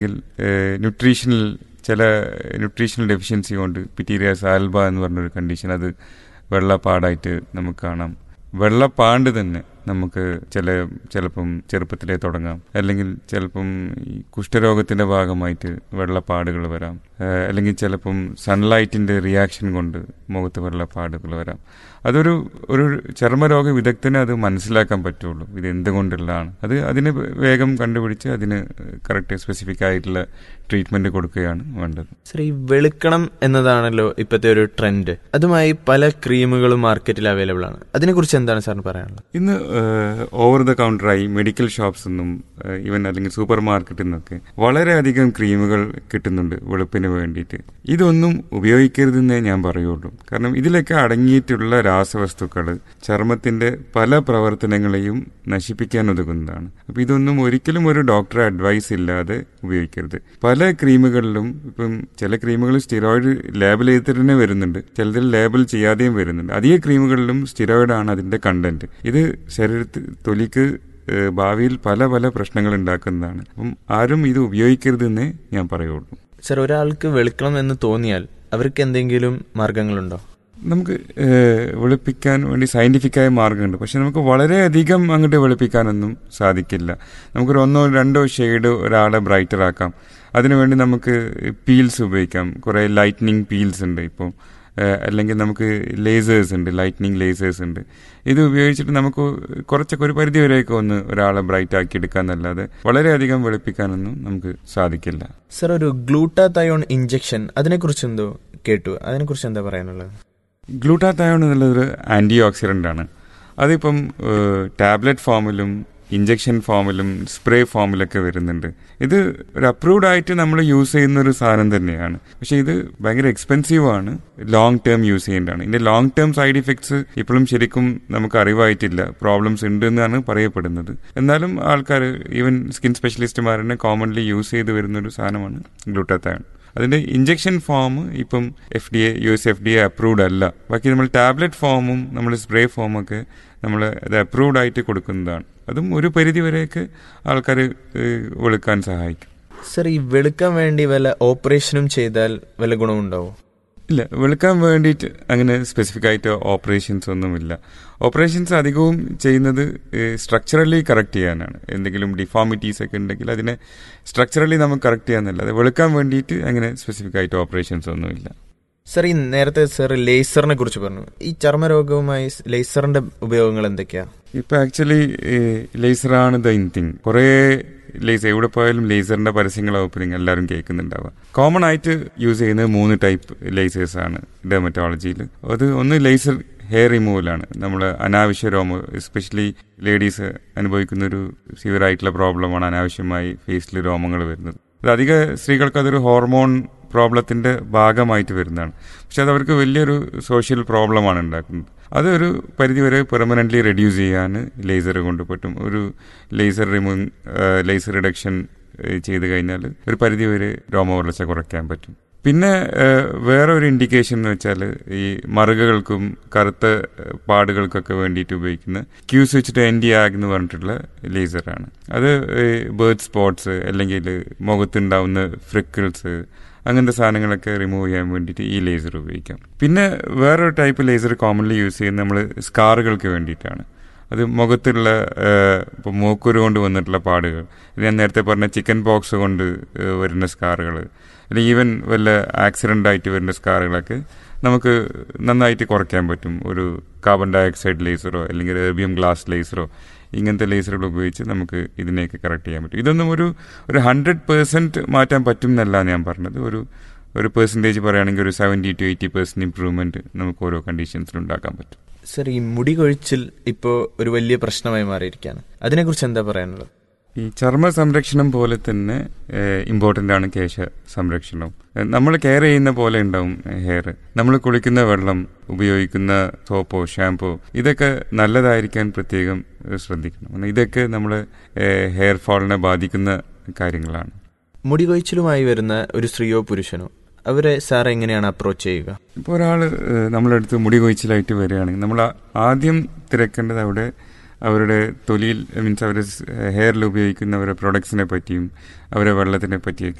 nutritional ചില nutritional deficiency കൊണ്ട് പിറ്റീരിയാസ് Alba എന്ന് പറഞ്ഞൊരു കണ്ടീഷൻ അത് വെള്ളപ്പാടായിട്ട് നമുക്ക് കാണാം വെള്ളപ്പാണ്ട് തന്നെ നമുക്ക് ചില ചിലപ്പം ചെറുപ്പത്തിലേ തുടങ്ങാം അല്ലെങ്കിൽ ചിലപ്പം ഈ കുഷ്ഠരോഗത്തിന്റെ ഭാഗമായിട്ട് വെള്ളപ്പാടുകൾ വരാം ഏഹ് അല്ലെങ്കിൽ ചിലപ്പം സൺലൈറ്റിന്റെ റിയാക്ഷൻ കൊണ്ട് മുഖത്ത് വെള്ളപ്പാടുകൾ വരാം അതൊരു ഒരു ചർമ്മരോഗ വിദഗ്ധന് അത് മനസ്സിലാക്കാൻ പറ്റുള്ളൂ ഇത് എന്തുകൊണ്ടുള്ളതാണ് അത് അതിന് വേഗം കണ്ടുപിടിച്ച് അതിന് കറക്റ്റ് സ്പെസിഫിക് ആയിട്ടുള്ള ട്രീറ്റ്മെന്റ് കൊടുക്കുകയാണ് വേണ്ടത് സർ ഈ വെളുക്കണം എന്നതാണല്ലോ ഇപ്പോഴത്തെ ഒരു ട്രെൻഡ് അതുമായി പല ക്രീമുകളും മാർക്കറ്റിൽ അവൈലബിൾ ആണ് അതിനെക്കുറിച്ച് എന്താണ് സാറിന് പറയാനുള്ളത് ഇന്ന് ഓവർ ദ കൗണ്ടറായി മെഡിക്കൽ ഷോപ്സ് നിന്നും ഈവൻ അല്ലെങ്കിൽ സൂപ്പർ മാർക്കറ്റിൽ നിന്നൊക്കെ വളരെയധികം ക്രീമുകൾ കിട്ടുന്നുണ്ട് വെളുപ്പിന് വേണ്ടിയിട്ട് ഇതൊന്നും ഉപയോഗിക്കരുതെന്നേ ഞാൻ പറയുള്ളൂ കാരണം ഇതിലൊക്കെ അടങ്ങിയിട്ടുള്ള രാസവസ്തുക്കൾ ചർമ്മത്തിന്റെ പല പ്രവർത്തനങ്ങളെയും നശിപ്പിക്കാൻ ഉതകുന്നതാണ് അപ്പൊ ഇതൊന്നും ഒരിക്കലും ഒരു ഡോക്ടറെ അഡ്വൈസ് ഇല്ലാതെ ഉപയോഗിക്കരുത് പല ക്രീമുകളിലും ഇപ്പം ചില ക്രീമുകൾ സ്റ്റിറോയിഡ് ലേബൽ ചെയ്തിട്ട് തന്നെ വരുന്നുണ്ട് ചിലതിൽ ലേബൽ ചെയ്യാതെയും വരുന്നുണ്ട് അധിക ക്രീമുകളിലും സ്റ്റിറോയിഡ് ആണ് അതിന്റെ കണ്ടന്റ് ഇത് ശരീരത്തിൽ തൊലിക്ക് ഏഹ്, ഭാവിയിൽ പല പല പ്രശ്നങ്ങൾ ഉണ്ടാക്കുന്നതാണ് അപ്പം ആരും ഇത് ഉപയോഗിക്കരുതെന്നേ ഞാൻ പറയുള്ളൂ സർ ഒരാൾക്ക് വെളുക്കണം എന്ന് തോന്നിയാൽ അവർക്ക് എന്തെങ്കിലും മാർഗങ്ങളുണ്ടോ നമുക്ക് ഏഹ്, വെളുപ്പിക്കാൻ വേണ്ടി സയന്റിഫിക്കായ മാർഗമുണ്ട് പക്ഷെ നമുക്ക് വളരെയധികം അങ്ങോട്ട് വെളുപ്പിക്കാനൊന്നും സാധിക്കില്ല നമുക്കൊരു ഒന്നോ രണ്ടോ ഷെയ്ഡ് ഒരാളെ ബ്രൈറ്റർ ആക്കാം അതിനുവേണ്ടി നമുക്ക് പീൽസ് ഉപയോഗിക്കാം കുറേ ലൈറ്റ്നിങ് പീൽസ് ഉണ്ട് ഇപ്പോൾ ഏഹ്, അല്ലെങ്കിൽ നമുക്ക് ലേസേഴ്സ് ഉണ്ട് ലൈറ്റ്നിങ് ലേസേഴ്സ് ഉണ്ട് ഇത് ഉപയോഗിച്ചിട്ട് നമുക്ക് കുറച്ചൊക്കെ ഒരു പരിധി വരെയൊക്കെ ഒന്ന് ഒരാളെ ബ്രൈറ്റ് ആക്കി എടുക്കാന്നല്ലാതെ വളരെയധികം വെളുപ്പിക്കാനൊന്നും നമുക്ക് സാധിക്കില്ല സർ ഒരു ഗ്ലൂട്ടാതയോൺ ഇഞ്ചക്ഷൻ അതിനെക്കുറിച്ച് എന്തോ കേട്ടു അതിനെക്കുറിച്ച് എന്താ പറയാനുള്ളത് ഗ്ലൂട്ടാത്തയോൺ എന്നുള്ളതൊരു ആന്റി ഓക്സിഡന്റ് ആണ് അതിപ്പം ടാബ്ലറ്റ് ഫോമിലും ഇഞ്ചക്ഷൻ ഫോമിലും സ്പ്രേ ഫോമിലൊക്കെ വരുന്നുണ്ട് ഇത് ഒരു അപ്രൂവ്ഡ് ആയിട്ട് നമ്മൾ യൂസ് ചെയ്യുന്ന ഒരു സാധനം തന്നെയാണ് പക്ഷെ ഇത് ഭയങ്കര എക്സ്പെൻസീവ് ആണ് ലോങ് ടേം യൂസ് ചെയ്യേണ്ടതാണ് ഇതിന്റെ ലോങ് ടേം സൈഡ് ഇഫക്ട്സ് ഇപ്പോഴും ശരിക്കും നമുക്ക് അറിവായിട്ടില്ല പ്രോബ്ലംസ് ഉണ്ട് എന്നാണ് പറയപ്പെടുന്നത് എന്നാലും ആൾക്കാർ ഈവൻ സ്കിൻ സ്പെഷ്യലിസ്റ്റുമാർ തന്നെ കോമൺലി യൂസ് ചെയ്ത് വരുന്ന ഒരു സാധനമാണ് ഗ്ലൂട്ടാത്തയോൺ അതിന്റെ ഇഞ്ചക്ഷൻ ഫോം ഇപ്പം F D A U S F D A approved അല്ല ബാക്കി നമ്മൾ ടാബ്ലറ്റ് ഫോമും നമ്മൾ സ്പ്രേ ഫോമൊക്കെ നമ്മൾ അത് അപ്രൂവ്ഡ് ആയിട്ട് കൊടുക്കുന്നതാണ് അതും ഒരു പരിധി വരെയൊക്കെ ആൾക്കാർ വെളുക്കാൻ സഹായിക്കും സർ ഈ വെളുക്കാൻ വേണ്ടി വല്ല ഓപ്പറേഷനും ചെയ്താൽ വല്ല ഗുണമുണ്ടാവോ ഇല്ല വെളുക്കാൻ വേണ്ടിയിട്ട് അങ്ങനെ സ്പെസിഫിക് ആയിട്ട് ഓപ്പറേഷൻസ് ഒന്നുമില്ല ഓപ്പറേഷൻസ് അധികവും ചെയ്യുന്നത് സ്ട്രക്ചറലി കറക്റ്റ് ചെയ്യാനാണ് എന്തെങ്കിലും ഡിഫോമിറ്റീസ് ഒക്കെ ഉണ്ടെങ്കിൽ അതിനെ സ്ട്രക്ചറലി നമുക്ക് കറക്റ്റ് ചെയ്യാന്നല്ല അത് വെളുക്കാൻ വേണ്ടിയിട്ട് അങ്ങനെ സ്പെസിഫിക് ആയിട്ട് ഓപ്പറേഷൻസ് ഒന്നുമില്ല സർ ഈ നേരത്തെ സർ ലേസറിനെ കുറിച്ച് പറഞ്ഞു ഈ ചർമ്മരോഗവുമായി ലേസറിന്റെ ഉപയോഗങ്ങൾ എന്തൊക്കെയാ ഇപ്പൊ ആക്ച്വലി ലേസറാണ് ദ ഇൻ തിങ് കുറേ ലേസർ എവിടെ പോയാലും ലേസറിന്റെ പരസ്യങ്ങളോ ഓപ്പണിങ് എല്ലാവരും കേൾക്കുന്നുണ്ടാവുക കോമൺ ആയിട്ട് യൂസ് ചെയ്യുന്നത് മൂന്ന് ടൈപ്പ് ലേസേഴ്സ് ആണ് ഡെർമറ്റോളജിയിൽ അത് ഒന്ന് ലേസർ ഹെയർ റിമൂവലാണ് നമ്മൾ അനാവശ്യ രോമ എസ്പെഷ്യലി ലേഡീസ് അനുഭവിക്കുന്ന ഒരു സിവിയർ ആയിട്ടുള്ള പ്രോബ്ലമാണ് അനാവശ്യമായി ഫേസിൽ രോമങ്ങൾ വരുന്നത് അത് അധിക സ്ത്രീകൾക്ക് അതൊരു ഹോർമോൺ പ്രോബ്ലത്തിന്റെ ഭാഗമായിട്ട് വരുന്നതാണ് പക്ഷെ അത് അവർക്ക് വലിയൊരു സോഷ്യൽ പ്രോബ്ലമാണ് ഉണ്ടാക്കുന്നത് അതൊരു പരിധിവരെ പെർമനന്റ്ലി റെഡ്യൂസ് ചെയ്യാൻ ലേസർ കൊണ്ട് പറ്റും ഒരു ലേസർ റിമൂവ് ലേസർ റിഡക്ഷൻ ചെയ്ത് കഴിഞ്ഞാൽ ഒരു പരിധിവരെ രോമവളർച്ച കുറയ്ക്കാൻ പറ്റും പിന്നെ ഏഹ്, വേറെ ഒരു ഇൻഡിക്കേഷൻ എന്ന് വെച്ചാൽ ഈ മറുകകൾക്കും കറുത്ത ഏഹ്, പാടുകൾക്കൊക്കെ വേണ്ടിയിട്ട് ഉപയോഗിക്കുന്ന Q switch N D YAG എന്ന് പറഞ്ഞിട്ടുള്ള ലേസറാണ് അത് ബേർഡ് സ്പോട്സ് അല്ലെങ്കിൽ മുഖത്തുണ്ടാവുന്ന ഫ്രിക്കിൾസ് അങ്ങനത്തെ സാധനങ്ങളൊക്കെ റിമൂവ് ചെയ്യാൻ വേണ്ടിയിട്ട് ഈ ലേസർ ഉപയോഗിക്കാം പിന്നെ വേറൊരു ടൈപ്പ് ലേസർ കോമൺലി യൂസ് ചെയ്യുന്നത് നമ്മൾ സ്കാറുകൾക്ക് വേണ്ടിയിട്ടാണ് അത് മുഖത്തുള്ള ഇപ്പോൾ മൂക്കുരു കൊണ്ട് വന്നിട്ടുള്ള പാടുകൾ ഞാൻ നേരത്തെ പറഞ്ഞ ചിക്കൻ പോക്സ് കൊണ്ട് ഏഹ്, വരുന്ന സ്കാറുകൾ അല്ലെങ്കിൽ ഈവൻ വല്ല ആക്സിഡൻ്റ് ആയിട്ട് വരുന്ന സ്കാറുകളൊക്കെ നമുക്ക് നന്നായിട്ട് കുറയ്ക്കാൻ പറ്റും ഒരു കാർബൺ ഡയോക്സൈഡ് ലേസറോ അല്ലെങ്കിൽ എർബിയം ഗ്ലാസ് ലേസറോ ഇങ്ങനത്തെ ലേസറുകൾ ഉപയോഗിച്ച് നമുക്ക് ഇതിനെയൊക്കെ കറക്റ്റ് ചെയ്യാൻ പറ്റും ഇതൊന്നും ഒരു ഒരു ഹൺഡ്രഡ് പേഴ്സൻറ്റ് മാറ്റാൻ പറ്റും എന്നല്ല ഞാൻ പറഞ്ഞത് ഒരു ഒരു പെർസെൻറ്റേജ് പറയുകയാണെങ്കിൽ ഒരു seventy to eighty percent improvement നമുക്ക് ഓരോ കണ്ടീഷൻസിൽ ഉണ്ടാക്കാൻ പറ്റും സർ ഈ മുടി കൊഴിച്ചിൽ ഇപ്പോൾ ഒരു വലിയ പ്രശ്നമായി മാറിയിരിക്കുകയാണ് അതിനെക്കുറിച്ച് എന്താ പറയാനുള്ളത് ഈ ചർമ്മ സംരക്ഷണം പോലെ തന്നെ ഇമ്പോർട്ടൻ്റ് ആണ് കേശ സംരക്ഷണം നമ്മൾ കെയർ ചെയ്യുന്ന പോലെ ഉണ്ടാവും ഹെയർ നമ്മൾ കുളിക്കുന്ന വെള്ളം ഉപയോഗിക്കുന്ന സോപ്പോ ഷാമ്പോ ഇതൊക്കെ നല്ലതായിരിക്കാൻ പ്രത്യേകം ഏഹ്, ശ്രദ്ധിക്കണം കാരണം ഇതൊക്കെ നമ്മുടെ ഹെയർ ഫോളിനെ ബാധിക്കുന്ന കാര്യങ്ങളാണ് മുടി കൊഴിച്ചിലുമായി വരുന്ന ഒരു സ്ത്രീയോ പുരുഷനോ അവരെ സാർ എങ്ങനെയാണ് അപ്രോച്ച് ചെയ്യുക ഇപ്പോൾ ഒരാൾ നമ്മളെ അടുത്ത് മുടി കൊഴിച്ചിലായിട്ട് വരികയാണെങ്കിൽ നമ്മൾ ആ- ആദ്യം തിരക്കേണ്ടത് അവിടെ അവരുടെ തൊലിയിൽ മീൻസ് അവർ ഹെയറിൽ ഉപയോഗിക്കുന്ന അവരുടെ പ്രൊഡക്ട്സിനെ പറ്റിയും അവരെ വെള്ളത്തിനെ പറ്റിയൊക്കെ